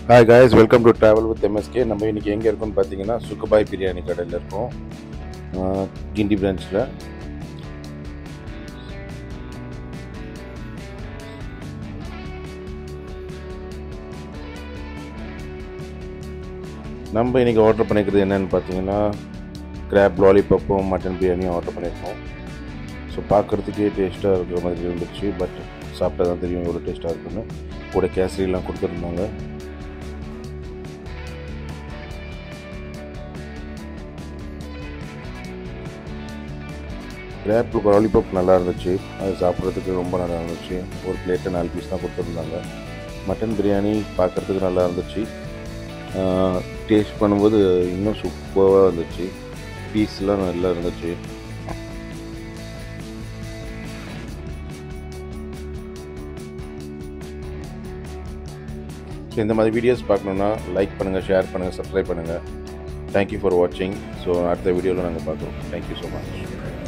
hi guys welcome to travel with MSK நம்ம இன்றைக்கி எங்கே இருக்கோம்னு பார்த்தீங்கன்னா சுக்குபாய் பிரியாணி கடையில் இருக்கோம் ஆஹ் கிண்டி பிரான்ச்சில் நம்ம இன்றைக்கி ஆர்டர் பண்ணிக்கிறது என்னென்னு பார்த்தீங்கன்னா கிராப் லாலிபப்பும் மட்டன் பிரியாணியும் ஆர்டர் பண்ணியிருக்கோம் ஸோ பார்க்குறதுக்கே டேஸ்ட்டாக இருக்கிற மாதிரி இருந்துச்சு பட் சாப்பிட்டா தான் தெரியும் எவ்வளோ டேஸ்ட்டாக இருக்குன்னு கூட கேசரிலாம் கொடுத்துருந்தாங்க கிராப் லாலிபப் நல்லா இருந்துச்சு அது சாப்பிட்றதுக்கு ரொம்ப நல்லா இருந்துச்சு ஒரு பிளேட்டு நாலு பீஸ் தான் கொடுத்துருந்தாங்க மட்டன் பிரியாணி பார்க்குறதுக்கு நல்லா இருந்துச்சு டேஸ்ட் பண்ணும்போது இன்னும் சூப்பராக இருந்துச்சு பீஸ்லாம் நல்லா இருந்துச்சு ஸோ இந்த மாதிரி வீடியோஸ் பார்க்கணுன்னா லைக் பண்ணுங்கள் ஷேர் பண்ணுங்கள் சப்ஸ்கிரைப் பண்ணுங்கள் தேங்க்யூ ஃபார் வாட்சிங் ஸோ அடுத்த வீடியோவில் நாங்கள் பார்க்குறோம் தேங்க்யூ ஸோ மச்